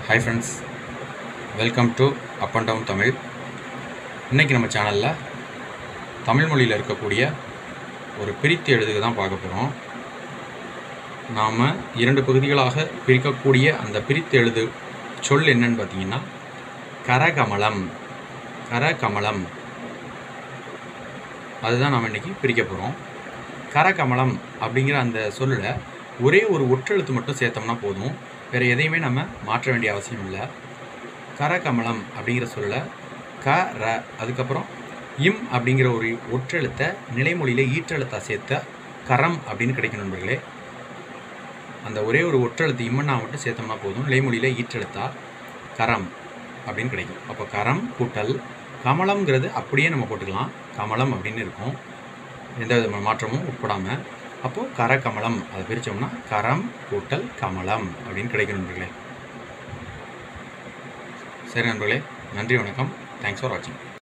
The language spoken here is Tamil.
hi friends welcome to up and down Tamil இன்றைக்கி நம்ம சேனலில் தமிழ் மொழியில் இருக்கக்கூடிய ஒரு பிரித்து எழுதுக தான் பார்க்க போகிறோம் நாம் இரண்டு பகுதிகளாக பிரிக்கக்கூடிய அந்த பிரித்து எழுது சொல் என்னன்னு பார்த்தீங்கன்னா கரகமலம் கரகமலம் அதுதான் நாம் இன்றைக்கி பிரிக்க போகிறோம் கரகமலம் அப்படிங்கிற அந்த சொல்லில் ஒரே ஒரு ஒற்றெழுத்து மட்டும் சேர்த்தோம்னா போதும் வேறு எதையுமே நம்ம மாற்ற வேண்டிய அவசியம் இல்லை கரகமலம் அப்படிங்கிற சொல்ல க ர அதுக்கப்புறம் இம் அப்படிங்கிற ஒரு ஒற்றெழுத்தை நிலைமொழியில் ஈற்றெழுத்தா சேர்த்த கரம் அப்படின்னு கிடைக்கும் நண்பர்களே அந்த ஒரே ஒரு ஒற்றெழுத்து இம்மன்னா மட்டும் சேர்த்தோம்னா போதும் நிலைமொழியில் ஈற்றெழுத்தா கரம் அப்படின்னு கிடைக்கும் அப்போ கரம் கூட்டல் கமலம்ங்கிறது அப்படியே நம்ம போட்டுக்கலாம் கமலம் அப்படின்னு இருக்கும் எந்த விதமான மாற்றமும் உட்படாமல் அப்போது கரகமலம் அதை பிரித்தோம்னா கரம் கூட்டல் கமலம் அப்படின்னு கிடைக்கும் நண்பர்களே சரி நண்பர்களே நன்றி வணக்கம் தேங்க்ஸ் ஃபார் வாட்சிங்